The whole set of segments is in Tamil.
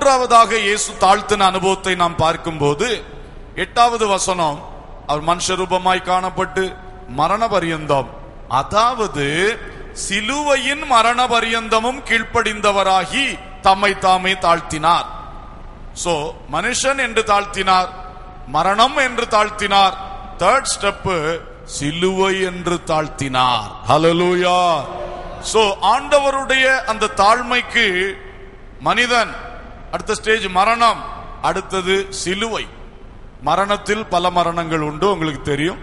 மூன்றாவதாக இயேசு தாழ்த்தின அனுபவத்தை நாம் பார்க்கும்போது எட்டாவது வசனம் அவர் மனுஷ ரூபமாய் காணப்பட்டு மரண பரியந்தம் அதாவது சிலுவையின் மரண பரியந்தமும் கீழ்ப்படிந்தவராகி தம்மை தாமே தாழ்த்தினார் சோ மனுஷன் என்று தாழ்த்தினார் மரணம் என்று தாழ்த்தினார் தேர்ட் ஸ்டெப் சிலுவை என்று தாழ்த்தினார் ஹalleluya சோ ஆண்டவருடைய அந்த தாழ்மைக்கு மனிதன் அடுத்த ஸ்டேஜ் மரணம் அடுத்தது சிலுவை மரணத்தில் பல மரணங்கள் உண்டு உங்களுக்கு தெரியும்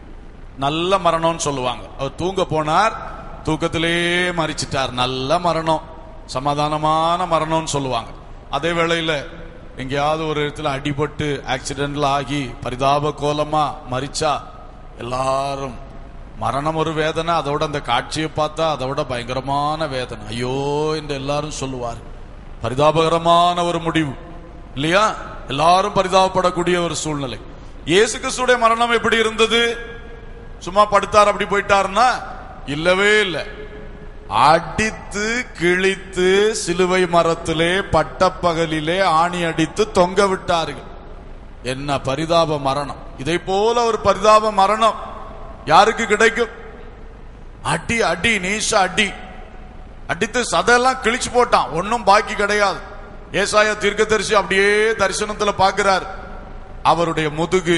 நல்ல மரணம்னு சொல்லுவாங்க அவர் தூங்க போனார் தூக்கத்திலே மறிச்சிட்டார் நல்ல மரணம் சமாதானமான மரணம்னு சொல்லுவாங்க அதே வேளையில எங்கேயாவது ஒரு இடத்துல அடிபட்டு ஆக்சிடென்ட்ல ஆகி பரிதாப கோலமா மறிச்சா எல்லாரும் மரணம் ஒரு வேதனை அதோட அந்த காட்சியை பார்த்தா அதோட பயங்கரமான வேதனை ஐயோ என்று எல்லாரும் சொல்லுவார் பரிதாபகரமான ஒரு முடிவு இல்லையா எல்லாரும் பரிதாபப்படக்கூடிய ஒரு சூழ்நிலை இயேசு கிறிஸ்துடைய மரணம் எப்படி இருந்தது சும்மா படுத்தார் அப்படி போயிட்டாருன்னா இல்லவே இல்லை அடித்து கிழித்து சிலுவை மரத்திலே பட்டப்பகலிலே ஆணி அடித்து தொங்க விட்டார்கள் என்ன பரிதாப மரணம் இதை போல ஒரு பரிதாப மரணம் யாருக்கு கிடைக்கும் அடி அடி நீச அடி அடித்து சதையெல்லாம் கிழிச்சு போட்டான் ஒன்னும் பாக்கி கிடையாது ஏசாயா தீர்க்கதரிசி அப்படியே தரிசனத்துல பாக்குறார் அவருடைய முதுகு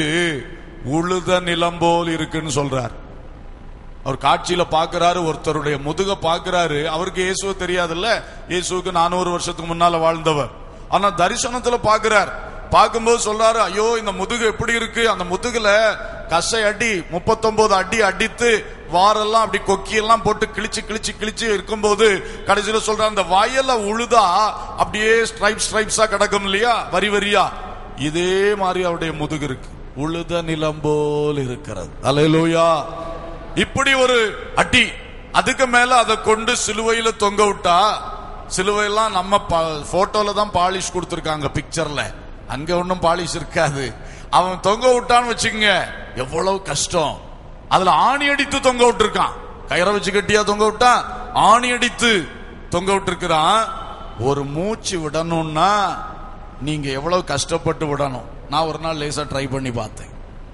உழுத நிலம் போல் இருக்குன்னு சொல்றார் அவர் காட்சியில பாக்குறாரு ஒருத்தருடைய முதுக பாக்குறாரு அவருக்கு இயேசுவ தெரியாதுல்ல இயேசுவுக்கு நானூறு வருஷத்துக்கு முன்னால வாழ்ந்தவர் ஆனா தரிசனத்துல பாக்குறார் பார்க்கும்போது சொல்றாரு ஐயோ இந்த முதுகு எப்படி இருக்கு அந்த முதுகுல கசை அடி முப்பத்தொன்பது அடி அடித்து வாரெல்லாம் அப்படி கொக்கி எல்லாம் போட்டு கிழிச்சு கிழிச்சு கிழிச்சு இருக்கும்போது கடைசியில சொல்ற அந்த வயல்ல உழுதா அப்படியே ஸ்ட்ரைப் ஸ்ட்ரைப்ஸா கிடக்கும் இல்லையா வரி வரியா இதே மாதிரி அவருடைய முதுகு இருக்கு உழுத நிலம் போல் இருக்கிறது அலையலூயா இப்படி ஒரு அடி அதுக்கு மேல அதை கொண்டு சிலுவையில தொங்க விட்டா சிலுவையெல்லாம் நம்ம போட்டோல தான் பாலிஷ் கொடுத்திருக்காங்க பிக்சர்ல அங்க ஒன்னும் பாலிஷ் இருக்காது அவன் தொங்க விட்டான்னு வச்சுக்கோங்க எவ்வளவு கஷ்டம் அதுல ஆணி அடித்து தொங்க விட்டுருக்கான் கயிறை வச்சு கட்டியா தொங்க விட்டான் ஆணி அடித்து தொங்க விட்டுருக்கிறான் ஒரு மூச்சு விடணும்னா நீங்க எவ்வளவு கஷ்டப்பட்டு விடணும் நான் ஒரு நாள் லேசா ட்ரை பண்ணி பார்த்தேன்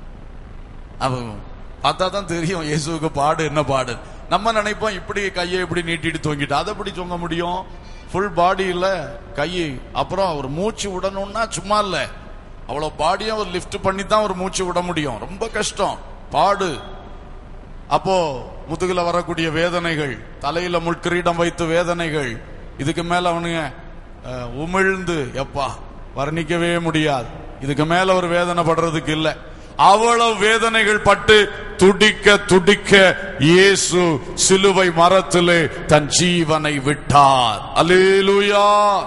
அவன் பார்த்தா தான் தெரியும் இயேசுவுக்கு பாடு என்ன பாடு நம்ம நினைப்போம் இப்படி கையை இப்படி நீட்டிட்டு தொங்கிட்டு அதை எப்படி தொங்க முடியும் ஃபுல் பாடியில கை அப்புறம் ஒரு மூச்சு விடணும்னா சும்மா இல்ல அவ்வளவு பாடியும் அவர் லிஃப்ட் பண்ணி தான் ஒரு மூச்சு விட முடியும் ரொம்ப கஷ்டம் பாடு அப்போ முதுகுல வரக்கூடிய வேதனைகள் தலையில முட்கிரீடம் வைத்து வேதனைகள் இதுக்கு மேல அவனுங்க அஹ், உமிழ்ந்து எப்பா வர்ணிக்கவே முடியாது இதுக்கு மேல ஒரு வேதனை படுறதுக்கு இல்ல அவ்வளவு வேதனைகள் பட்டு துடிக்க துடிக்க இயேசு சிலுவை மரத்திலே தன் ஜீவனை விட்டார் அல்லேலூயா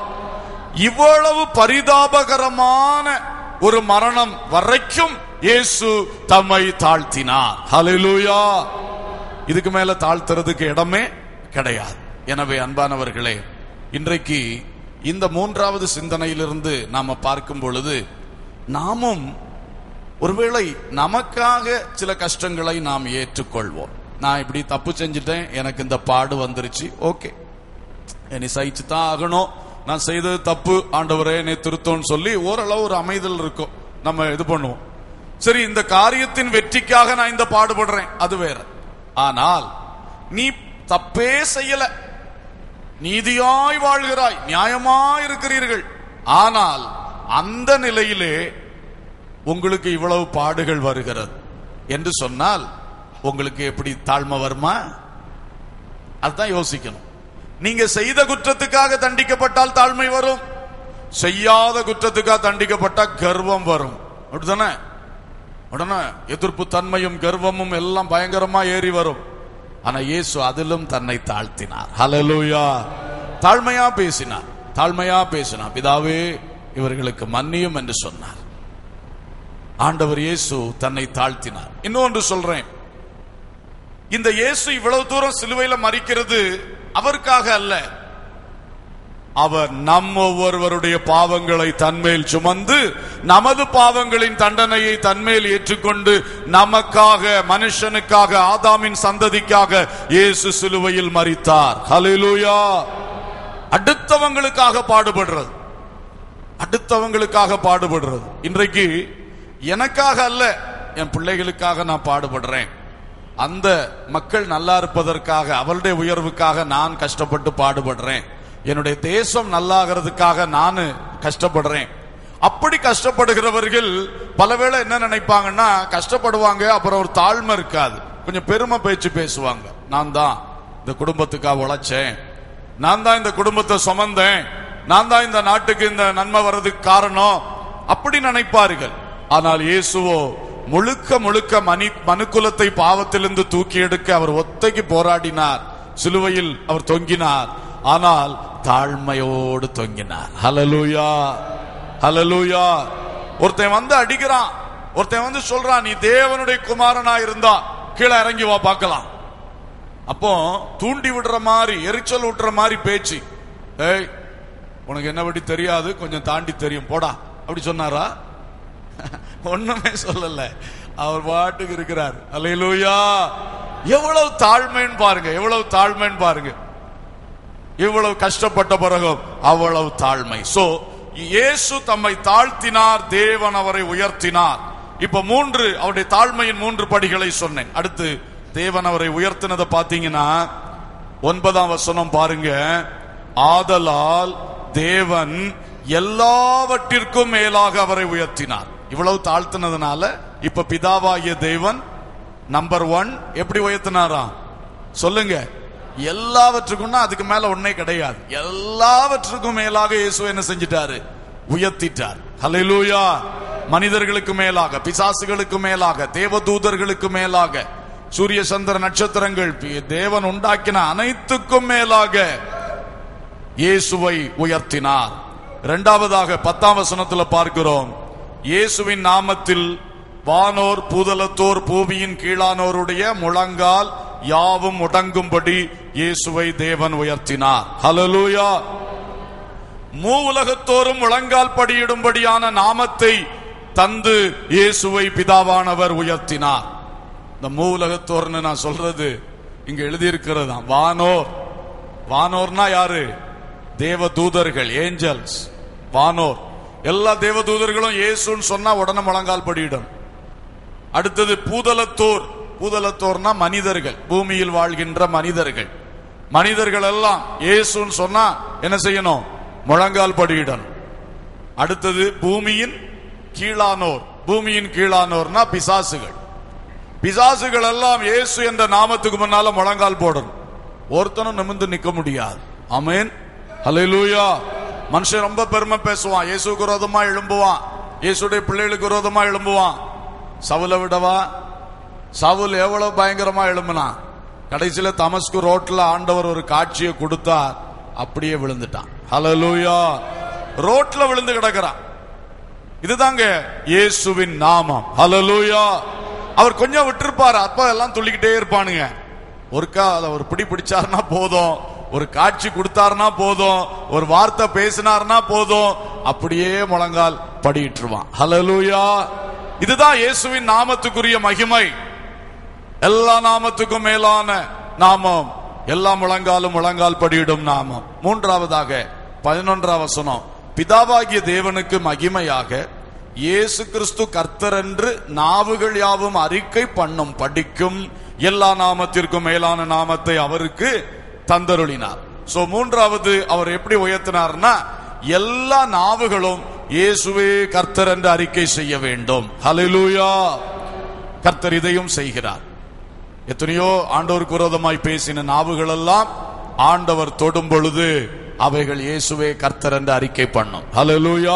இவ்வளவு பரிதாபகரமான ஒரு மரணம் வரைக்கும் இயேசு தம்மை தாழ்த்தினார் ஹalleluya இதுக்கு மேல தாழ்த்துறதுக்கு இடமே கிடையாது எனவே அன்பானவர்களே இன்றைக்கு இந்த மூன்றாவது சிந்தனையிலிருந்து நாம பார்க்கும் பொழுது நாமும் ஒருவேளை நமக்காக சில கஷ்டங்களை நாம் ஏற்றுக்கொள்வோம் நான் இப்படி தப்பு செஞ்சுட்டேன் எனக்கு இந்த பாடு வந்துருச்சு ஓகே என்னை சகிச்சு தான் ஆகணும் நான் செய்தது தப்பு ஆண்டவரே என்னை திருத்தோன்னு சொல்லி ஓரளவு ஒரு அமைதல் இருக்கும் நம்ம இது பண்ணுவோம் சரி இந்த காரியத்தின் வெற்றிக்காக நான் இந்த பாடுபடுறேன் அது வேற ஆனால் நீ தப்பே செய்யல நீதியாய் வாழ்கிறாய் நியாயமாய் இருக்கிறீர்கள் ஆனால் அந்த நிலையிலே உங்களுக்கு இவ்வளவு பாடுகள் வருகிறது என்று சொன்னால் உங்களுக்கு எப்படி தாழ்மை வருமா அதுதான் யோசிக்கணும் நீங்க செய்த குற்றத்துக்காக தண்டிக்கப்பட்டால் தாழ்மை வரும் செய்யாத குற்றத்துக்காக தண்டிக்கப்பட்டா கர்வம் வரும் அப்படிதானே உடனே எதிர்ப்பு தன்மையும் கர்வமும் எல்லாம் பயங்கரமா ஏறி வரும் ஆனா இயேசு அதிலும் தன்னை தாழ்த்தினார் ஹalleluya தாழ்மையா பேசினார் தாழ்மையா பேசினார் பிதாவே இவர்களுக்கு மன்னியும் என்று சொன்னார் ஆண்டவர் இயேசு தன்னை தாழ்த்தினார் இன்னொன்று சொல்றேன் இந்த இயேசு இவ்வளவு தூரம் சிலுவையில மறிக்கிறது அவருக்காக அல்ல அவர் நம் ஒவ்வொருவருடைய பாவங்களை தன்மேல் சுமந்து நமது பாவங்களின் தண்டனையை தன்மேல் ஏற்றுக்கொண்டு நமக்காக மனுஷனுக்காக ஆதாமின் சந்ததிக்காக இயேசு சிலுவையில் மறித்தார் ஹalleluya அடுத்தவங்களுக்காக பாடுபடுறது அடுத்தவங்களுக்காக பாடுபடுறது இன்றைக்கு எனக்காக அல்ல என் பிள்ளைகளுக்காக நான் பாடுபடுறேன் அந்த மக்கள் நல்லா இருப்பதற்காக அவளுடைய உயர்வுக்காக நான் கஷ்டப்பட்டு பாடுபடுறேன் என்னுடைய தேசம் நல்லாகிறதுக்காக நான் கஷ்டப்படுறேன் அப்படி கஷ்டப்படுகிறவர்கள் பலவேளை என்ன நினைப்பாங்கன்னா கஷ்டப்படுவாங்க அப்புறம் ஒரு தாழ்மை இருக்காது கொஞ்சம் பெருமை பேச்சு பேசுவாங்க நான் தான் இந்த குடும்பத்துக்காக உழைச்சேன் நான் தான் இந்த குடும்பத்தை சுமந்தேன் நான் தான் இந்த நாட்டுக்கு இந்த நன்மை வர்றதுக்கு காரணம் அப்படி நினைப்பார்கள் ஆனால் இயேசுவோ முழுக்க முழுக்க மனி மனுக்குலத்தை பாவத்திலிருந்து தூக்கி எடுக்க அவர் ஒத்தைக்கு போராடினார் சிலுவையில் அவர் தொங்கினார் ஆனால் தாழ்மையோடு தொங்கினார் ஹalleluya ஹalleluya ஒருத்தன் வந்து அடிக்கிறான் ஒருத்தன் வந்து சொல்றான் நீ தேவனுடைய குமாரனா இருந்தா கீழே இறங்கி வா பார்க்கலாம் அப்போ தூண்டி விடுற மாதிரி எரிச்சல் விட்டுற மாதிரி பேச்சு ஏய் உனக்கு என்ன படி தெரியாது கொஞ்சம் தாண்டி தெரியும் போடா அப்படி சொன்னாரா ஒண்ணுமே சொல்லல அவர் பாட்டுக்கு இருக்கிறார் அல்லேலூயா எவ்வளவு தாழ்மைன்னு பாருங்க எவ்வளவு தாழ்மைன்னு பாருங்க இவ்வளவு கஷ்டப்பட்ட பிறகும் அவ்வளவு தாழ்மை சோ இயேசு தம்மை தாழ்த்தினார் தேவன் அவரை உயர்த்தினார் இப்ப மூன்று அவருடைய தாழ்மையின் மூன்று படிகளை சொன்னேன் அடுத்து தேவன் அவரை உயர்த்தினதை பாத்தீங்கன்னா ஒன்பதாம் வசனம் பாருங்க ஆதலால் தேவன் எல்லாவற்றிற்கும் மேலாக அவரை உயர்த்தினார் இவ்வளவு தாழ்த்தினதுனால இப்ப பிதாவாகிய தேவன் நம்பர் ஒன் எப்படி உயர்த்தினாரா சொல்லுங்க எல்லாவற்றுக்கும்னா அதுக்கு மேல ஒன்னே கிடையாது எல்லாவற்றுக்கும் மேலாக இயேசு என்ன செஞ்சிட்டாரு உயர்த்திட்டார் ஹalleluya மனிதர்களுக்கு மேலாக பிசாசுகளுக்கு மேலாக தேவதூதர்களுக்கு மேலாக சூரிய சந்திர நட்சத்திரங்கள் பி- தேவன் உண்டாக்கின அனைத்துக்கும் மேலாக இயேசுவை உயர்த்தினார் இரண்டாவதாக பத்தாம் வசனத்துல பார்க்கிறோம் இயேசுவின் நாமத்தில் வானோர் பூதலத்தோர் பூமியின் கீழானோருடைய முழங்கால் யாவும் முடங்கும்படி இயேசுவை தேவன் உயர்த்தினார் ஹalleluya மூ உலகத்தோறும் முழங்கால் படியிடும்படியான நாமத்தை தந்து இயேசுவை பிதாவானவர் உயர்த்தினார் இந்த மூ உலகத்தோர்னு நான் சொல்றது இங்க எழுதியிருக்கிறது வானோர் வானோர்னா யாரு தேவ தூதர்கள் ஏஞ்சல்ஸ் வானோர் எல்லா தேவ தூதர்களும் இயேசுன்னு சொன்னா உடனே முழங்கால் படியிடும் அடுத்தது பூதலத்தோர் பூதலத்தோர்னா மனிதர்கள் பூமியில் வாழ்கின்ற மனிதர்கள் மனிதர்கள் எல்லாம் இயேசுன்னு சொன்னா என்ன செய்யணும் முழங்கால் படியிடணும் அடுத்தது பூமியின் கீழானோர் பூமியின் கீழானோர்னா பிசாசுகள் பிசாசுகள் எல்லாம் இயேசு என்ற நாமத்துக்கு முன்னால முழங்கால் போடணும் ஒருத்தனும் நிமிர்ந்து நிக்க முடியாது ஆமென் ஹalleluya மனுஷன் ரொம்ப பெருமை பேசுவான் இயேசுக்கு விரோதமா எழும்புவான் இயேசுடைய பிள்ளைகளுக்கு விரோதமா எழும்புவான் சவுல விடவா சவுல் எவ்வளவு பயங்கரமா எழும்பினான் கடைசியில தமஸ்கு ரோட்ல ஆண்டவர் ஒரு காட்சியை கொடுத்தார் அப்படியே விழுந்துட்டான் ஹalleluya ரோட்ல விழுந்து கிடக்கிறான் இதுதாங்க இயேசுவின் நாமம் ஹalleluya அவர் கொஞ்சம் விட்டிருப்பாரு அப்ப எல்லாம் துள்ளிக்கிட்டே இருப்பானுங்க ஒருக்கா அதை ஒரு பிடி பிடிச்சாருன்னா போதும் ஒரு காட்சி கொடுத்தாருன்னா போதும் ஒரு வார்த்தை பேசினார்னா போதும் அப்படியே முழங்கால் படியிட்டுருவான் ஹalleluya இதுதான் இயேசுவின் நாமத்துக்குரிய மகிமை எல்லா நாமத்துக்கும் மேலான நாமம் எல்லா முழங்காலும் முழங்கால் படியிடும் நாமம் மூன்றாவதாக பதினொன்றாம் வசனம் பிதாவாகிய தேவனுக்கு மகிமையாக இயேசு கிறிஸ்து கர்த்தர் என்று நாவுகள் யாவும் அறிக்கை பண்ணும் படிக்கும் எல்லா நாமத்திற்கும் மேலான நாமத்தை அவருக்கு தந்தருளினார் சோ மூன்றாவது அவர் எப்படி உயர்த்தினார்னா எல்லா நாவுகளும் இயேசுவே கர்த்தர் என்று அறிக்கை செய்ய வேண்டும் ஹalleluya கர்த்தர் இதையும் செய்கிறார் எத்தனையோ ஆண்டவருக்கு விரோதமாய் பேசின நாவுகள் எல்லாம் ஆண்டவர் தொடும் பொழுது அவைகள் இயேசுவே கர்த்தர் என்று அறிக்கை பண்ணும் ஹalleluya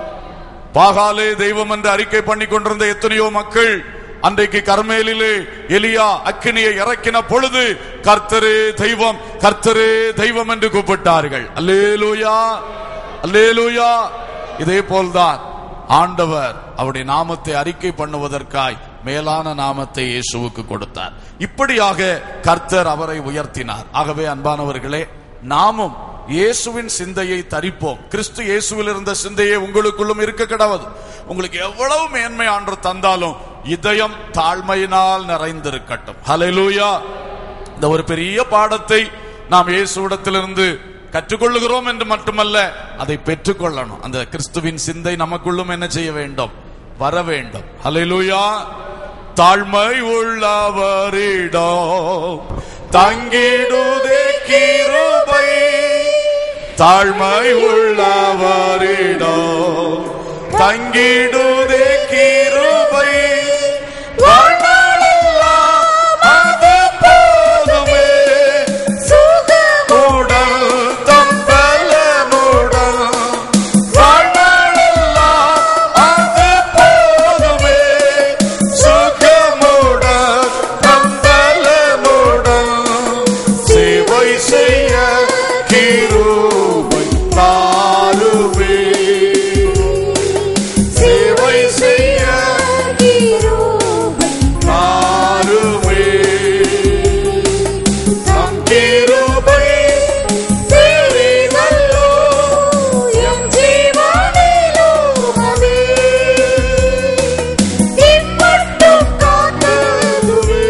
பாகாலே தெய்வம் என்று அறிக்கை பண்ணி கொண்டிருந்த எத்தனையோ மக்கள் அன்றைக்கு கர்மேலிலே எலியா அக்கினியை இறக்கின பொழுது கர்த்தரே தெய்வம் கர்த்தரே தெய்வம் என்று கூப்பிட்டார்கள் அல்லேலூயா அல்லேலூயா இதே போல்தான் ஆண்டவர் அவருடைய நாமத்தை அறிக்கை பண்ணுவதற்காய் மேலான நாமத்தை இயேசுவுக்கு கொடுத்தார் இப்படியாக கர்த்தர் அவரை உயர்த்தினார் ஆகவே அன்பானவர்களே நாமும் இயேசுவின் சிந்தையை தரிப்போம் கிறிஸ்து இயேசுவில் இருந்த சிந்தையை உங்களுக்குள்ளும் இருக்க கிடவது உங்களுக்கு எவ்வளவு மேன்மை ஆண்டு தந்தாலும் இதயம் தாழ்மையினால் நிறைந்திருக்கட்டும் ஹalleluya இந்த ஒரு பெரிய பாடத்தை நாம் இயேசுவிடத்திலிருந்து கற்றுக்கொள்ளுகிறோம் என்று மட்டுமல்ல அதை பெற்றுக்கொள்ளணும் அந்த கிறிஸ்துவின் சிந்தை நமக்குள்ளும் என்ன செய்ய வேண்டும் வர வேண்டும் ஹalleluya தாழ்மை உள்ளவரிடம் தங்கிடுதே கிருபை தாழ்மை உள்ளவரிடம் தங்கிடுதே கிருபை வாழ்நாளெல்லாம் அது போதுமே உடல் தம் பலனுடன் வாழ்நாளெல்லாம் அது போதுமே சுகமுடன் தம் பலனுடன் சேவை செய்ய கிருபை தாருவே சேவை செய்ய தாருவே நம் கிருபை பெரிதல்லோ எம் அதுவே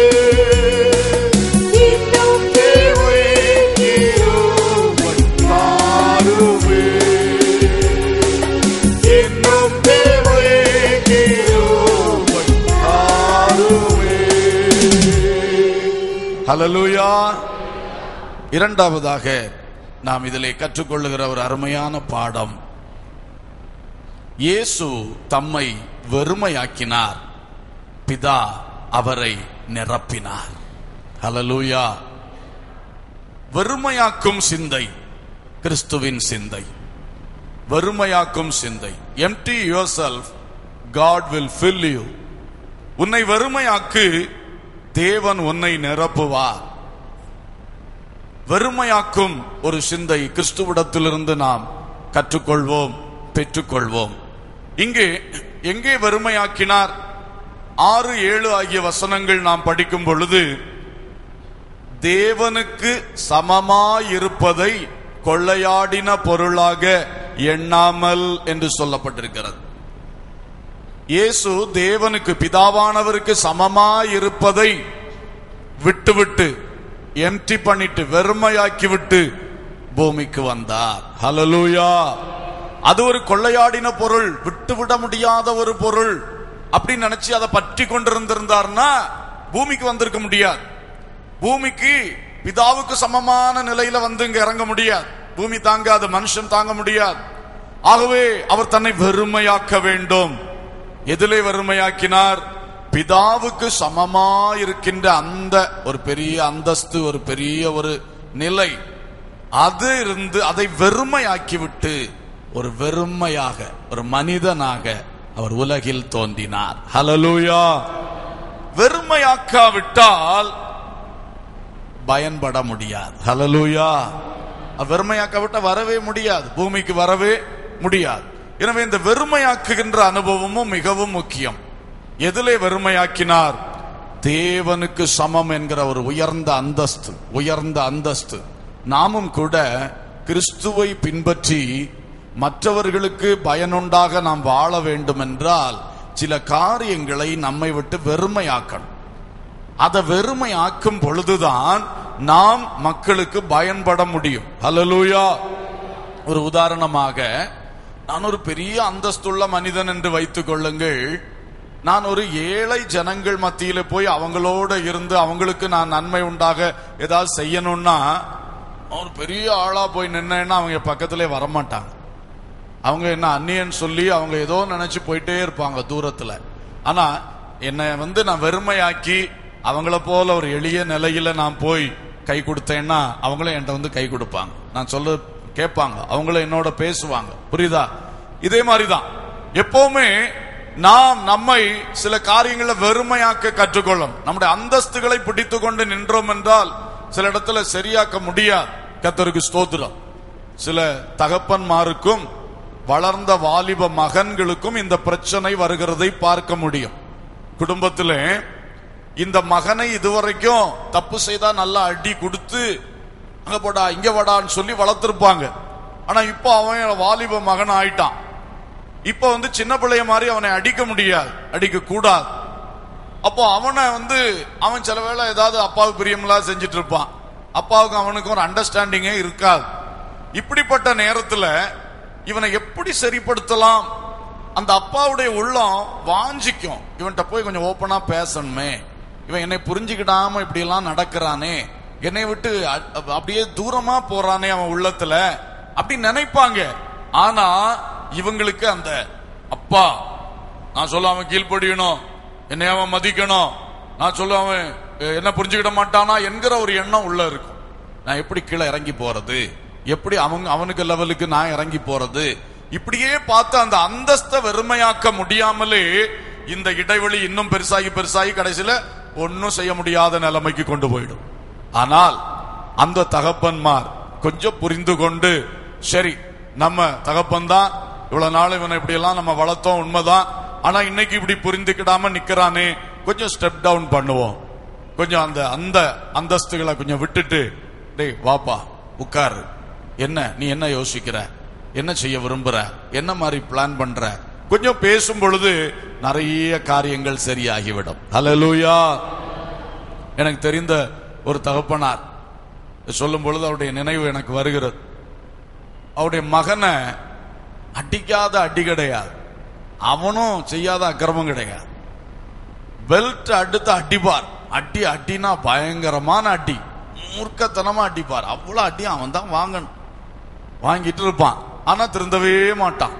தேவை கிருபை தாருவே இன்னும் தேவை கிருபை தாருவே ஹalleluya இரண்டாவதாக நாம் இதிலே கற்றுக்கொள்ளுகிற ஒரு அருமையான பாடம் இயேசு தம்மை வெறுமையாக்கினார் பிதா அவரை நிரப்பினார் ஹalleluya வெறுமையாக்கும் சிந்தை கிறிஸ்துவின் சிந்தை வெறுமையாக்கும் சிந்தை empty yourself God will fill you உன்னை வெறுமையாக்கு தேவன் உன்னை நிரப்புவார் வெறுமையாக்கும் ஒரு சிந்தை கிறிஸ்துவிடத்திலிருந்து நாம் கற்றுக்கொள்வோம் பெற்றுக்கொள்வோம் இங்கே எங்கே வெறுமையாக்கினார் ஆறு ஏழு ஆகிய வசனங்கள் நாம் படிக்கும் பொழுது தேவனுக்கு சமமாயிருப்பதை கொள்ளையாடின பொருளாக எண்ணாமல் என்று சொல்லப்பட்டிருக்கிறது இயேசு தேவனுக்கு பிதாவானவருக்கு சமமாயிருப்பதை விட்டுவிட்டு எம்டி பண்ணிட்டு வெறுமையாக்கி விட்டு பூமிக்கு வந்தார் ஹalleluya அது ஒரு கொள்ளையாடின பொருள் விட்டு விட முடியாத ஒரு பொருள் அப்படின்னு நினைச்சு அதை பற்றி கொண்டிருந்திருந்தார்னா பூமிக்கு வந்திருக்க முடியாது பூமிக்கு பிதாவுக்கு சமமான நிலையில வந்து இங்க இறங்க முடியாது பூமி தாங்காது மனுஷன் தாங்க முடியாது ஆகவே அவர் தன்னை வெறுமையாக்க வேண்டும் எதிலே வெறுமையாக்கினார் பிதாவுக்கு சமமா இருக்கின்ற அந்த ஒரு பெரிய அந்தஸ்து ஒரு பெரிய ஒரு நிலை அது இருந்து அதை வெறுமையாக்கி விட்டு ஒரு வெறுமையாக ஒரு மனிதனாக அவர் உலகில் தோன்றினார் ஹalleluya வெறுமையாக்காவிட்டால் பயன்பட முடியாது ஹalleluya வெறுமையாக்காவிட்ட வரவே முடியாது பூமிக்கு வரவே முடியாது எனவே இந்த வெறுமையாக்குகின்ற அனுபவமும் மிகவும் முக்கியம் எதிலே வெறுமையாக்கினார் தேவனுக்கு சமம் என்கிற ஒரு உயர்ந்த அந்தஸ்து உயர்ந்த அந்தஸ்து நாமும் கூட கிறிஸ்துவை பின்பற்றி மற்றவர்களுக்கு பயனுண்டாக நாம் வாழ வேண்டும் என்றால் சில காரியங்களை நம்மை விட்டு வெறுமையாக்கணும் அதை வெறுமை ஆக்கும் பொழுதுதான் நாம் மக்களுக்கு பயன்பட முடியும் ஹalleluya ஒரு உதாரணமாக நான் ஒரு பெரிய அந்தஸ்துள்ள மனிதன் என்று வைத்துக் கொள்ளுங்கள் நான் ஒரு ஏழை ஜனங்கள் மத்தியில போய் அவங்களோட இருந்து அவங்களுக்கு நான் நன்மை உண்டாக ஏதாவது செய்யணும்னா ஒரு பெரிய ஆளா போய் நின்னேன்னா அவங்க பக்கத்திலே வரமாட்டாங்க அவங்க என்ன அந்நியன் சொல்லி அவங்க ஏதோ நினைச்சு போயிட்டே இருப்பாங்க தூரத்துல ஆனா என்னை வந்து நான் வெறுமையாக்கி அவங்கள போல ஒரு எளிய நிலையில நான் போய் கை கொடுத்தேன்னா அவங்களும் என்கிட்ட வந்து கை கொடுப்பாங்க நான் சொல்ல கேட்பாங்க அவங்களும் என்னோட பேசுவாங்க புரியுதா இதே மாதிரிதான் எப்பவுமே நாம் நம்மை சில காரியங்களை வெறுமையாக்க கற்றுக்கொள்ளும் நம்முடைய அந்தஸ்துகளை பிடித்து கொண்டு நின்றோம் என்றால் சில இடத்துல சரியாக்க முடியாது கத்தருக்கு ஸ்தோத்திரம் சில தகப்பன்மாருக்கும் வளர்ந்த வாலிப மகன்களுக்கும் இந்த பிரச்சனை வருகிறதை பார்க்க முடியும் குடும்பத்திலே இந்த மகனை இதுவரைக்கும் தப்பு செய்தா நல்லா அடி கொடுத்து அங்க போடா இங்க வாடான்னு சொல்லி வளர்த்திருப்பாங்க ஆனா இப்போ அவன் வாலிப மகன் ஆயிட்டான் இப்ப வந்து சின்ன பிள்ளைய மாதிரி அவனை அடிக்க முடியாது அடிக்க கூடாது அப்போ அவனை வந்து அவன் சில வேளை ஏதாவது அப்பாவுக்கு பிரியமில்லா செஞ்சுட்டு இருப்பான் அப்பாவுக்கு அவனுக்கும் ஒரு அண்டர்ஸ்டாண்டிங்கே இருக்காது இப்படிப்பட்ட நேரத்துல இவனை எப்படி சரிப்படுத்தலாம் அந்த அப்பாவுடைய உள்ளம் வாஞ்சிக்கும் இவன்கிட்ட போய் கொஞ்சம் ஓப்பனா பேசணுமே இவன் என்னை புரிஞ்சுக்கிடாம இப்படி எல்லாம் நடக்கிறானே என்னை விட்டு அ- அப்படியே தூரமா போறானே அவன் உள்ளத்துல அப்படி நினைப்பாங்க ஆனா இவங்களுக்கு அந்த அப்பா நான் சொல்ல அவன் கீழ்ப்படியணும் என்னை அவன் மதிக்கணும் நான் சொல்ல அவன் அஹ், என்ன புரிஞ்சுக்கிட மாட்டானா என்கிற ஒரு எண்ணம் உள்ள இருக்கும் நான் எப்படி கீழே இறங்கி போறது எப்படி அவங்க அவனுக்கு லெவலுக்கு நான் இறங்கி போறது இப்படியே பார்த்து அந்த அந்தஸ்தை வெறுமையாக்க முடியாமலே இந்த இடைவெளி இன்னும் பெருசாகி பெருசாகி கடைசியில ஒன்னும் செய்ய முடியாத நிலைமைக்கு கொண்டு போயிடும் ஆனால் அந்த தகப்பன்மார் கொஞ்சம் புரிந்து கொண்டு சரி நம்ம தகப்பன் தான் இவ்வளவு நாள் இவனை இப்படி எல்லாம் நம்ம வளர்த்தோம் உண்மைதான் ஆனா இன்னைக்கு இப்படி புரிந்துக்கிடாம நிக்கிறானே கொஞ்சம் ஸ்டெப் டவுன் பண்ணுவோம் கொஞ்சம் அந்த அந்த அந்தஸ்துகளை கொஞ்சம் விட்டுட்டு டேய் வாப்பா உட்காரு என்ன நீ என்ன யோசிக்கிற என்ன செய்ய விரும்புற என்ன மாதிரி பிளான் பண்ற கொஞ்சம் பேசும் பொழுது நிறைய காரியங்கள் சரியாகிவிடும் ஹalleluya எனக்கு தெரிந்த ஒரு தகப்பனார் சொல்லும் பொழுது அவருடைய நினைவு எனக்கு வருகிறது அவருடைய மகனை அடிக்காத அடி கிடையாது அவனும் செய்யாத அக்கிரமம் கிடையாது பெல்ட் அடுத்து அடிப்பார் அடி அடினா பயங்கரமான அடி மூர்க்கத்தனமா அடிப்பார் அவ்வளவு அடி அவன் தான் வாங்கணும் வாங்கிட்டு இருப்பான் ஆனா திருந்தவே மாட்டான்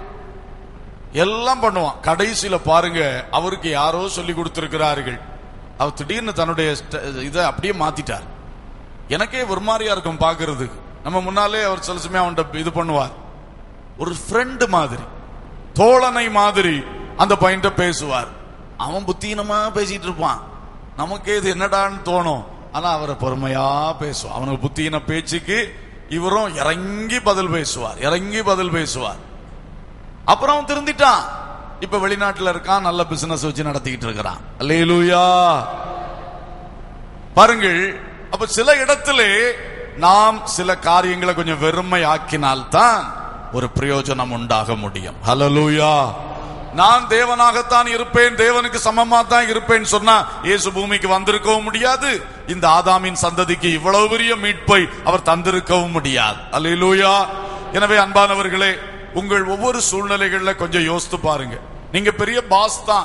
எல்லாம் பண்ணுவான் கடைசியில பாருங்க அவருக்கு யாரோ சொல்லி கொடுத்திருக்கிறார்கள் அவர் திடீர்னு தன்னுடைய ஸ்ட- இதை அப்படியே மாத்திட்டார் எனக்கே ஒரு மாதிரியா இருக்கும் பாக்குறதுக்கு நம்ம முன்னாலே அவர் சில சமயம் அவன்கிட்ட இது பண்ணுவார் ஒரு ஃப்ரெண்டு மாதிரி தோழனை மாதிரி அந்த பையன்கிட்ட பேசுவார் அவன் புத்தீனமா பேசிட்டு இருப்பான் நமக்கே இது என்னடான்னு தோணும் ஆனா அவரை பொறுமையா பேசுவார் அவனுக்கு புத்தீன பேச்சுக்கு இவரும் இறங்கி பதில் பேசுவார் இறங்கி பதில் பேசுவார் அப்புறம் அவன் திருந்திட்டான் இப்ப வெளிநாட்டுல இருக்கான் நல்ல பிசினஸ் வச்சு நடத்திக்கிட்டு இருக்கிறான் அல்லேலூயா பாருங்கள் அப்ப சில இடத்திலே நாம் சில காரியங்களை கொஞ்சம் வெறுமை ஆக்கினால்தான் ஒரு பிரயோஜனம் உண்டாக முடியும் ஹalleluya நான் தேவனாகத்தான் இருப்பேன் தேவனுக்கு சமமா தான் இருப்பேன் சொன்னா இயேசு பூமிக்கு வந்திருக்கவும் முடியாது இந்த ஆதாமின் சந்ததிக்கு இவ்வளவு பெரிய மீட்பை அவர் தந்திருக்கவும் முடியாது அல்லேலூயா எனவே அன்பானவர்களே உங்கள் ஒவ்வொரு சூழ்நிலைகள்ல கொஞ்சம் யோசித்து பாருங்க நீங்க பெரிய பாஸ் தான்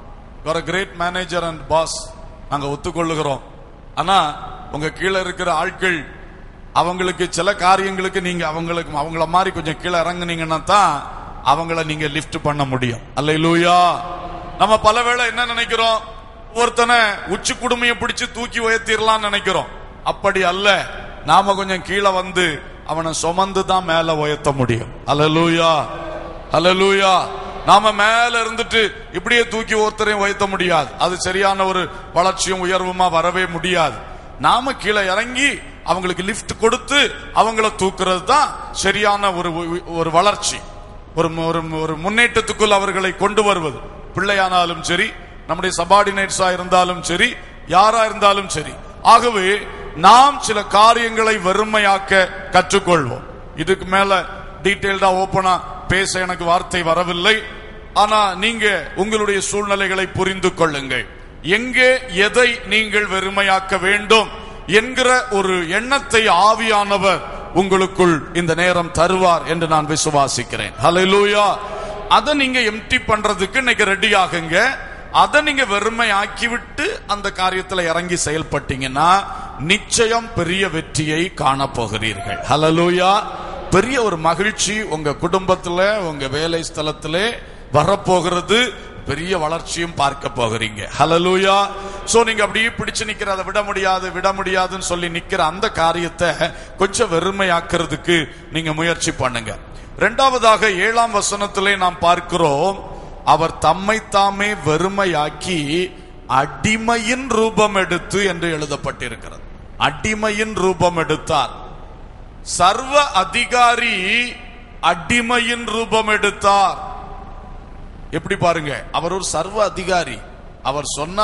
கிரேட் மேனேஜர் அண்ட் பாஸ் நாங்க ஒத்துக்கொள்ளுகிறோம் ஆனா உங்க கீழே இருக்கிற ஆட்கள் அவங்களுக்கு சில காரியங்களுக்கு நீங்க அவங்களுக்கு அவங்கள மாதிரி கொஞ்சம் கீழே இறங்குனீங்கன்னா தான் அவங்கள நீங்க லிஃப்ட் பண்ண முடியும் அல்ல நம்ம பல வேளை என்ன நினைக்கிறோம் ஒருத்தனை உச்சி குடுமையை பிடிச்சு தூக்கி உயர்த்திடலாம்னு நினைக்கிறோம் அப்படி அல்ல நாம கொஞ்சம் கீழே வந்து அவனை சுமந்து தான் மேல உயர்த்த முடியும் அல்லலூயா அல்லலூயா நாம மேல இருந்துட்டு இப்படியே தூக்கி ஒருத்தரையும் உயர்த்த முடியாது அது சரியான ஒரு வளர்ச்சியும் உயர்வுமா வரவே முடியாது நாம கீழே இறங்கி அவங்களுக்கு லிஃப்ட் கொடுத்து அவங்கள தூக்குறது தான் சரியான ஒரு ஒரு வளர்ச்சி ஒரு ஒரு ஒரு முன்னேற்றத்துக்குள் அவர்களை கொண்டு வருவது பிள்ளையானாலும் சரி நம்முடைய சபார்டினேட்ஸா இருந்தாலும் சரி யாரா இருந்தாலும் சரி ஆகவே நாம் சில காரியங்களை வெறுமையாக்க கற்றுக்கொள்வோம் இதுக்கு மேல டீடைல்டா ஓபனா பேச எனக்கு வார்த்தை வரவில்லை ஆனா நீங்க உங்களுடைய சூழ்நிலைகளை புரிந்து கொள்ளுங்கள் எங்கே எதை நீங்கள் வெறுமையாக்க வேண்டும் என்கிற ஒரு எண்ணத்தை ஆவியானவர் உங்களுக்குள் இந்த நேரம் தருவார் என்று நான் விசுவாசிக்கிறேன் ஹalleluya அதை நீங்க எம்டி பண்றதுக்கு இன்னைக்கு ரெடி ஆகுங்க அதை நீங்க வெறுமை ஆக்கிவிட்டு அந்த காரியத்துல இறங்கி செயல்பட்டீங்கன்னா நிச்சயம் பெரிய வெற்றியை காண போகிறீர்கள் ஹalleluya பெரிய ஒரு மகிழ்ச்சி உங்க குடும்பத்துல உங்க வேலை ஸ்தலத்திலே வரப்போகிறது பெரிய வளர்ச்சியும் பார்க்க போகிறீங்க ஹalleluya சோ நீங்க அப்படியே பிடிச்சு நிக்கிறத விட முடியாது விட முடியாதுன்னு சொல்லி நிக்கிற அந்த காரியத்தை கொஞ்சம் வெறுமையாக்குறதுக்கு நீங்க முயற்சி பண்ணுங்க இரண்டாவதாக ஏழாம் வசனத்திலே நாம் பார்க்கிறோம் அவர் தம்மை தாமே வெறுமையாக்கி அடிமையின் ரூபம் எடுத்து என்று எழுதப்பட்டிருக்கிறது அடிமையின் ரூபம் எடுத்தார் சர்வ அதிகாரி அடிமையின் ரூபம் எடுத்தார் எப்படி பாருங்க அவர் ஒரு சர்வ அதிகாரி அவர் சொன்னா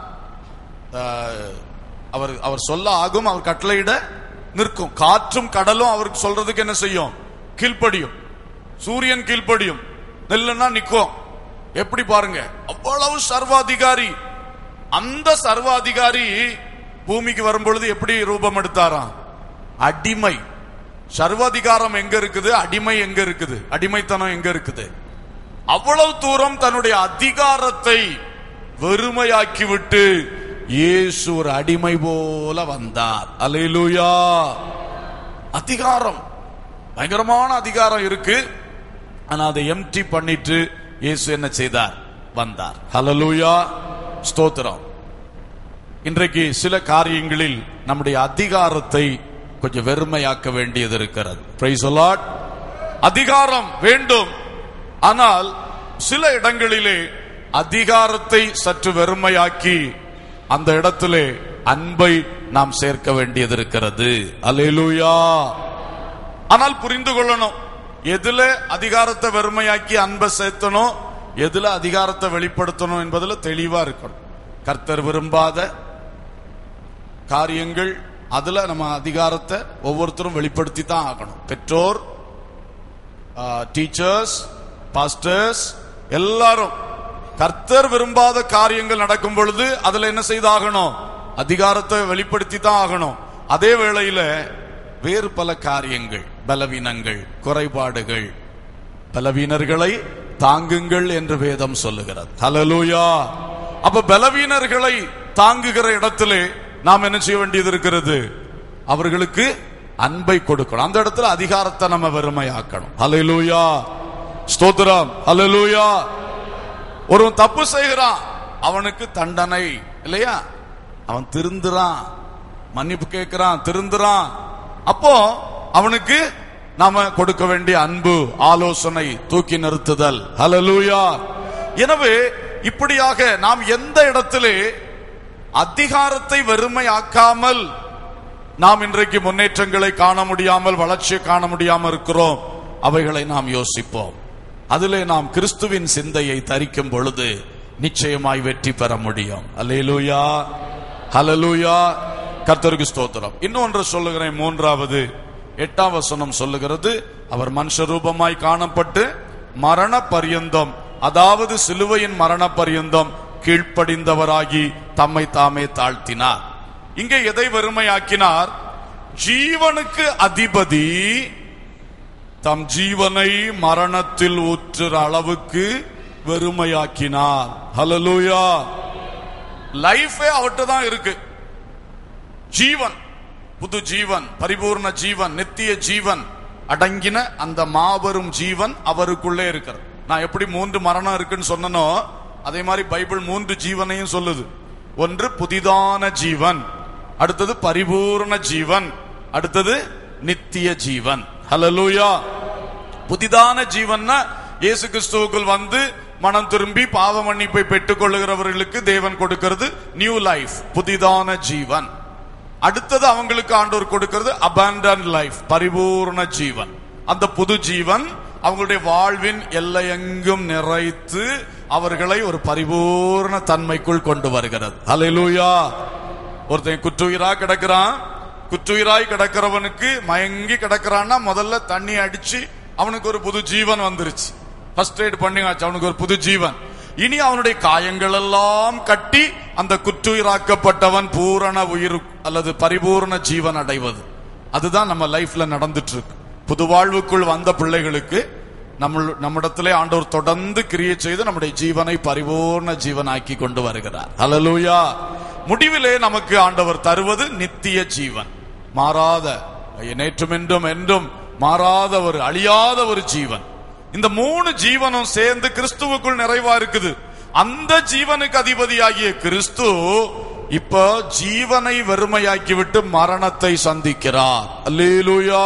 அஹ், அவர் அவர் சொல்ல ஆகும் அவர் கட்டளையிட நிற்கும் காற்றும் கடலும் அவருக்கு சொல்றதுக்கு என்ன செய்யும் கீழ்ப்படியும் சூரியன் கீழ்ப்படியும் நெல்லுன்னா நிக்கும் எப்படி பாருங்க அவ்வளவு சர்வாதிகாரி அந்த சர்வாதிகாரி பூமிக்கு வரும்பொழுது எப்படி ரூபம் எடுத்தாராம் அடிமை சர்வாதிகாரம் எங்க இருக்குது அடிமை எங்க இருக்குது அடிமைத்தனம் எங்க இருக்குது அவ்வளவு தூரம் தன்னுடைய அதிகாரத்தை வெறுமையாக்கி விட்டு இயேசு ஒரு அடிமை போல வந்தார் அல்லேலூயா அதிகாரம் பயங்கரமான அதிகாரம் இருக்கு ஆனா அதை எம்டி பண்ணிட்டு இயேசு என்ன செய்தார் வந்தார் ஹalleluya ஸ்தோத்திரம் இன்றைக்கு சில காரியங்களில் நம்முடைய அதிகாரத்தை கொஞ்சம் வெறுமையாக்க வேண்டியது இருக்கிறது Praise the Lord. அதிகாரம் வேண்டும் ஆனால் சில இடங்களிலே அதிகாரத்தை சற்று வெறுமையாக்கி அந்த இடத்திலே அன்பை நாம் சேர்க்க வேண்டியது இருக்கிறது அல்லேலூயா ஆனால் புரிந்து கொள்ளணும் எதுல அதிகாரத்தை வெறுமையாக்கி அன்பை சேர்த்தணும் எதுல அதிகாரத்தை வெளிப்படுத்தணும் என்பதுல தெளிவா இருக்கணும் கர்த்தர் விரும்பாத காரியங்கள் அதுல நம்ம அதிகாரத்தை ஒவ்வொருத்தரும் வெளிப்படுத்தி தான் ஆகணும் பெற்றோர் டீச்சர்ஸ் பாஸ்டர்ஸ் எல்லாரும் கர்த்தர் விரும்பாத காரியங்கள் நடக்கும் பொழுது அதுல என்ன செய்தாகணும் அதிகாரத்தை வெளிப்படுத்தி தான் ஆகணும் அதே வேளையில வேறு பல காரியங்கள் பலவீனங்கள் குறைபாடுகள் பலவீனர்களை தாங்குங்கள் என்று வேதம் சொல்லுகிறது ஹalleluya அப்ப பலவீனர்களை தாங்குகிற இடத்திலே நாம் என்ன செய்ய வேண்டியது இருக்கிறது அவர்களுக்கு அன்பை கொடுக்கணும் அந்த இடத்துல அதிகாரத்தை நம்ம வெறுமையாக்கணும் ஹalleluya ஸ்தோத்திரம் ஹalleluya ஒருவன் தப்பு செய்கிறான் அவனுக்கு தண்டனை இல்லையா அவன் திருந்துறான் மன்னிப்பு கேட்கிறான் திருந்துறான் அப்போ அவனுக்கு நாம கொடுக்க வேண்டிய அன்பு ஆலோசனை தூக்கி நிறுத்துதல் ஹalleluya எனவே இப்படியாக நாம் எந்த இடத்திலே அதிகாரத்தை வெறுமையாக்காமல் நாம் இன்றைக்கு முன்னேற்றங்களை காண முடியாமல் வளர்ச்சியை காண முடியாமல் இருக்கிறோம் அவைகளை நாம் யோசிப்போம் அதிலே நாம் கிறிஸ்துவின் சிந்தையை தரிக்கும் பொழுது நிச்சயமாய் வெற்றி பெற முடியும் அல்லேலூயா ஹalleluya கர்த்தருக்கு ஸ்தோத்திரம் இன்னொன்று சொல்லுகிறேன் மூன்றாவது எட்டாம் வசனம் சொல்லுகிறது அவர் மனுஷ ரூபமாய் காணப்பட்டு மரண பரியந்தம் அதாவது சிலுவையின் மரண பரியந்தம் கீழ்ப்படிந்தவராகி தம்மை தாமே தாழ்த்தினார் இங்கே எதை வெறுமையாக்கினார் ஜீவனுக்கு அதிபதி தம் ஜீவனை மரணத்தில் ஊற்றுற அளவுக்கு வெறுமையாக்கினார் ஹalleluya லைஃபே அவர்கிட்ட தான் இருக்கு ஜீவன் புது ஜீவன் பரிபூர்ண ஜீவன் நித்திய ஜீவன் அடங்கின அந்த மாபெரும் ஜீவன் அவருக்குள்ளே இருக்கிறது நான் எப்படி மூன்று மரணம் இருக்குன்னு சொன்னனோ அதே மாதிரி பைபிள் மூன்று ஜீவனையும் சொல்லுது ஒன்று புதிதான ஜீவன் அடுத்தது பரிபூர்ண ஜீவன் அடுத்தது நித்திய ஜீவன் ஹalleluya புதிதான ஜீவன்னா இயேசு கிறிஸ்துவுக்குள் வந்து மனம் திரும்பி பாவ மன்னிப்பை பெற்றுக் கொள்ளுகிறவர்களுக்கு தேவன் கொடுக்கிறது நியூ லைஃப் புதிதான ஜீவன் அடுத்தது அவங்களுக்கு ஆண்டவர் கொடுக்கிறது அபாண்டன் லைஃப் பரிபூர்ண ஜீவன் அந்த புது ஜீவன் அவங்களுடைய வாழ்வின் எல்லையெங்கும் நிறைத்து அவர்களை ஒரு பரிபூர்ண தன்மைக்குள் கொண்டு வருகிறது ஹalleluya ஒருத்தன் குற்றுயிரா கிடக்கிறான் குற்றுயிராய் கிடக்கிறவனுக்கு மயங்கி கிடக்கிறான்னா முதல்ல தண்ணி அடிச்சு அவனுக்கு ஒரு புது ஜீவன் வந்துருச்சு ஃபர்ஸ்ட் எய்ட் பண்ணி ஆச்சு அவனுக்கு ஒரு புது ஜீவன் இனி அவனுடைய காயங்கள் எல்லாம் கட்டி அந்த குற்றுயிராக்கப்பட்டவன் பூரண உயிர் அல்லது பரிபூரண ஜீவன் அடைவது அதுதான் நம்ம லைஃப்ல நடந்துட்டு இருக்கு புது வாழ்வுக்குள் வந்த பிள்ளைகளுக்கு நம்ம நம்மிடத்திலே ஆண்டவர் தொடர்ந்து கிரியை செய்து நம்முடைய ஜீவனை பரிபூர்ண ஜீவனாக்கி கொண்டு வருகிறார் ஹalleluya முடிவிலே நமக்கு ஆண்டவர் தருவது நித்திய ஜீவன் மாறாத நேற்றும் என்றும் என்றும் மாறாத ஒரு அழியாத ஒரு ஜீவன் இந்த மூணு ஜீவனும் சேர்ந்து கிறிஸ்துவுக்குள் நிறைவா இருக்குது அந்த ஜீவனுக்கு அதிபதியாகிய கிறிஸ்து இப்ப ஜீவனை வெறுமையாக்கி விட்டு மரணத்தை சந்திக்கிறார் அல்லேலூயா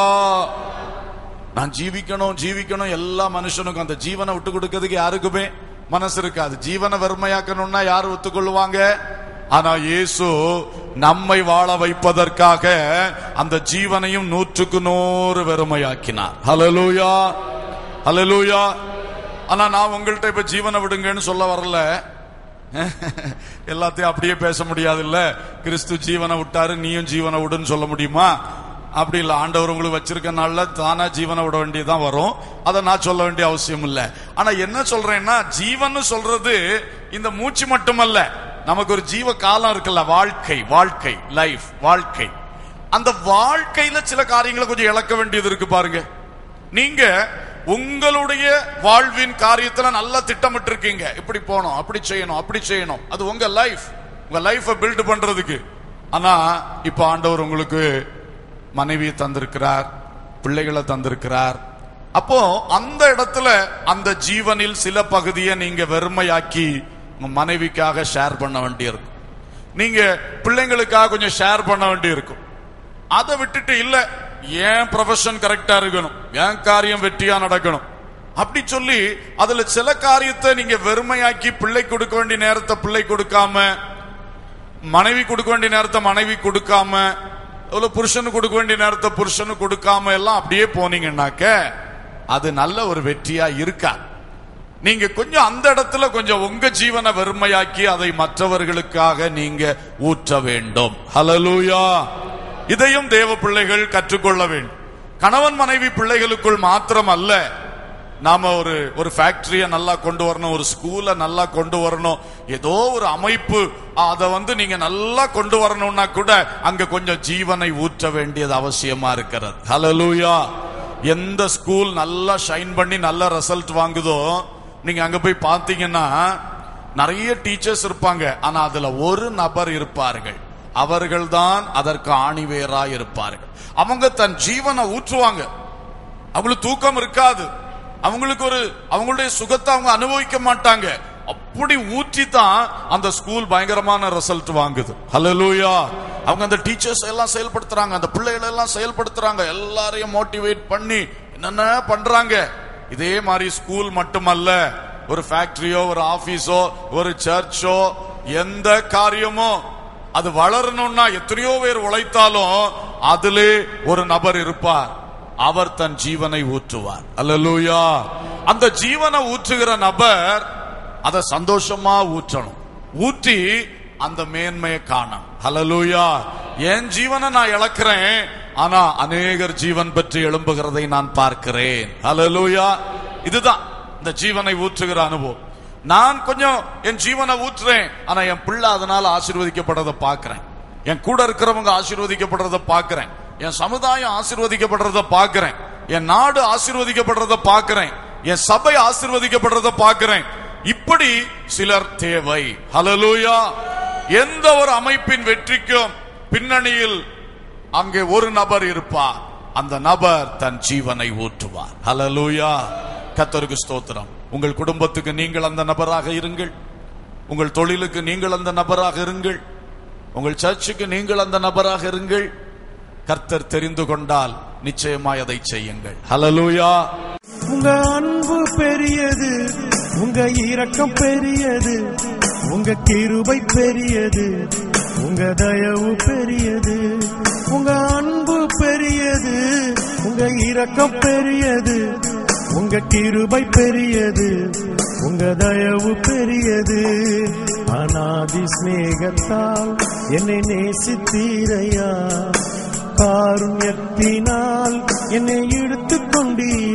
நான் ஜீவிக்கணும் ஜீவிக்கணும் எல்லா மனுஷனுக்கும் அந்த ஜீவனை விட்டு கொடுக்கிறதுக்கு யாருக்குமே மனசு இருக்காது ஜீவனை வெறுமையாக்கணும்னா யார் ஒத்துக்கொள்ளுவாங்க ஆனா இயேசு நம்மை வாழ வைப்பதற்காக அந்த ஜீவனையும் நூற்றுக்கு நூறு வெறுமையாக்கினார் ஹalleluya ஹalleluya ஆனா நான் உங்கள்ட்ட இப்ப ஜீவனை விடுங்கன்னு சொல்ல வரல எல்லாத்தையும் அப்படியே பேச முடியாது இல்ல கிறிஸ்து ஜீவனை விட்டாரு நீயும் ஜீவனை விடுன்னு சொல்ல முடியுமா அப்படி இல்ல ஆண்டவர் உங்களுக்கு வச்சிருக்க நாள்ல தானா ஜீவனை விட வேண்டியதுதான் வரும் அதை நான் சொல்ல வேண்டிய அவசியம் இல்ல ஆனா என்ன சொல்றேன்னா ஜீவன் சொல்றது இந்த மூச்சு மட்டுமல்ல நமக்கு ஒரு ஜீவ காலம் இருக்குல்ல வாழ்க்கை வாழ்க்கை லைஃப் வாழ்க்கை அந்த வாழ்க்கையில சில காரியங்களை கொஞ்சம் இழக்க வேண்டியது இருக்கு பாருங்க நீங்க உங்களுடைய வாழ்வின் காரியத்துல நல்லா திட்டமிட்டு இருக்கீங்க இப்படி போகணும் அப்படி செய்யணும் அப்படி செய்யணும் அது உங்க லைஃப் உங்க லைஃப பில்ட் பண்றதுக்கு ஆனா இப்ப ஆண்டவர் உங்களுக்கு மனைவியை தந்திருக்கிறார் பிள்ளைகளை தந்திருக்கிறார் அப்போ அந்த இடத்துல அந்த ஜீவனில் சில பகுதியை நீங்க வெறுமையாக்கி உங்க மனைவிக்காக ஷேர் பண்ண வேண்டியிருக்கும் நீங்க பிள்ளைங்களுக்காக கொஞ்சம் ஷேர் பண்ண வேண்டியிருக்கும் அதை விட்டுட்டு இல்ல ஏன் ப்ரொஃபஷன் கரெக்டா இருக்கணும் என் காரியம் வெற்றியா நடக்கணும் அப்படி சொல்லி அதுல சில காரியத்தை நீங்க வெறுமையாக்கி பிள்ளை கொடுக்க வேண்டிய நேரத்தை பிள்ளை கொடுக்காம மனைவி கொடுக்க வேண்டிய நேரத்தை மனைவி கொடுக்காம ஒரு புருஷனுக்கு கொடுக்க வேண்டிய நேரத்தை புருஷனுக்கு கொடுக்காம எல்லாம் அப்படியே போனீங்கன்னாக்க அது நல்ல ஒரு வெற்றியா இருக்கா நீங்க கொஞ்சம் அந்த இடத்துல கொஞ்சம் உங்க ஜீவனை வெறுமையாக்கி அதை மற்றவர்களுக்காக நீங்க ஊற்ற வேண்டும் ஹலலூயா இதையும் தேவ பிள்ளைகள் கற்றுக்கொள்ள வேண்டும் கணவன் மனைவி பிள்ளைகளுக்குள் மாத்திரம் அல்ல நாம ஒரு ஒரு ஃபேக்டரியை நல்லா கொண்டு வரணும் ஒரு ஸ்கூலை நல்லா கொண்டு வரணும் ஏதோ ஒரு அமைப்பு அதை வந்து நீங்க நல்லா கொண்டு வரணும்னா கூட அங்க கொஞ்சம் ஜீவனை ஊற்ற வேண்டியது அவசியமா இருக்கிறது ஹலலூயா எந்த ஸ்கூல் நல்லா ஷைன் பண்ணி நல்ல ரிசல்ட் வாங்குதோ நீங்க அங்க போய் பார்த்தீங்கன்னா நிறைய டீச்சர்ஸ் இருப்பாங்க ஆனா அதுல ஒரு நபர் இருப்பார்கள் அவர்கள்தான் அதற்கு ஆணிவேரா இருப்பார்கள் அவங்க தன் ஜீவனை ஊற்றுவாங்க அவங்களுக்கு தூக்கம் இருக்காது அவங்களுக்கு ஒரு அவங்களுடைய சுகத்தை அவங்க அனுபவிக்க மாட்டாங்க அப்படி ஊற்றி தான் அந்த ஸ்கூல் பயங்கரமான ரிசல்ட் வாங்குது ஹalleluya அவங்க அந்த டீச்சர்ஸ் எல்லாம் செயல்படுத்துறாங்க அந்த பிள்ளைகளை எல்லாம் செயல்படுத்துறாங்க எல்லாரையும் மோட்டிவேட் பண்ணி என்னென்ன பண்றாங்க இதே மாதிரி ஸ்கூல் மட்டுமல்ல ஒரு ஃபேக்டரியோ ஒரு ஆபீஸோ ஒரு சர்ச்சோ எந்த காரியமோ அது வளரணும்னா எத்தனையோ பேர் உழைத்தாலும் அதிலே ஒரு நபர் இருப்பார் அவர் தன் ஜீவனை ஊற்றுவார் அல்லலூயா அந்த ஜீவனை ஊற்றுகிற நபர் அதை சந்தோஷமா ஊற்றணும் ஊற்றி அந்த மேன்மையை காணும் ஹலலூயா என் ஜீவனை நான் இழக்கிறேன் ஆனா அநேகர் ஜீவன் பெற்று எழும்புகிறதை நான் பார்க்கிறேன் ஹலலூயா இதுதான் இந்த ஜீவனை ஊற்றுகிற அனுபவம் நான் கொஞ்சம் என் ஜீவனை ஊற்றுறேன் ஆனா என் பிள்ளை அதனால ஆசீர்வதிக்கப்படுறத பார்க்கிறேன் என் கூட இருக்கிறவங்க ஆசீர்வதிக்கப்படுறத பார்க்கிறேன் என் சமுதாயம் ஆசீர்வதிக்கப்படுறத பார்க்கிறேன் என் நாடு ஆசீர்வதிக்கப்படுறத பார்க்கிறேன் என் சபை ஆசீர்வதிக்கப்படுறத பார்க்கிறேன் இப்படி சிலர் தேவை ஹலலூயா எந்த ஒரு அமைப்பின் வெற்றிக்கும் பின்னணியில் அங்கே ஒரு நபர் இருப்பார் அந்த நபர் தன் ஜீவனை ஊற்றுவார் ஹலலூயா கத்தருக்கு ஸ்தோத்திரம் உங்கள் குடும்பத்துக்கு நீங்கள் அந்த நபராக இருங்கள் உங்கள் தொழிலுக்கு நீங்கள் அந்த நபராக இருங்கள் உங்கள் சர்ச்சுக்கு நீங்கள் அந்த நபராக இருங்கள் கர்த்தர் தெரிந்து கொண்டால் நிச்சயமாய் அதை செய்யுங்கள் ஹலலூயா உங்க அன்பு பெரியது உங்க இரக்கம் பெரியது உங்க கிருபை பெரியது உங்க தயவு பெரியது உங்க அன்பு பெரியது உங்க இரக்கம் பெரியது உங்க கிருபை பெரியது உங்க தயவு பெரியது அநாதி சிநேகத்தால் என்னை நேசித்தீரையா காருண்யத்தினால் என்னை இழுத்துக் கொண்டீர்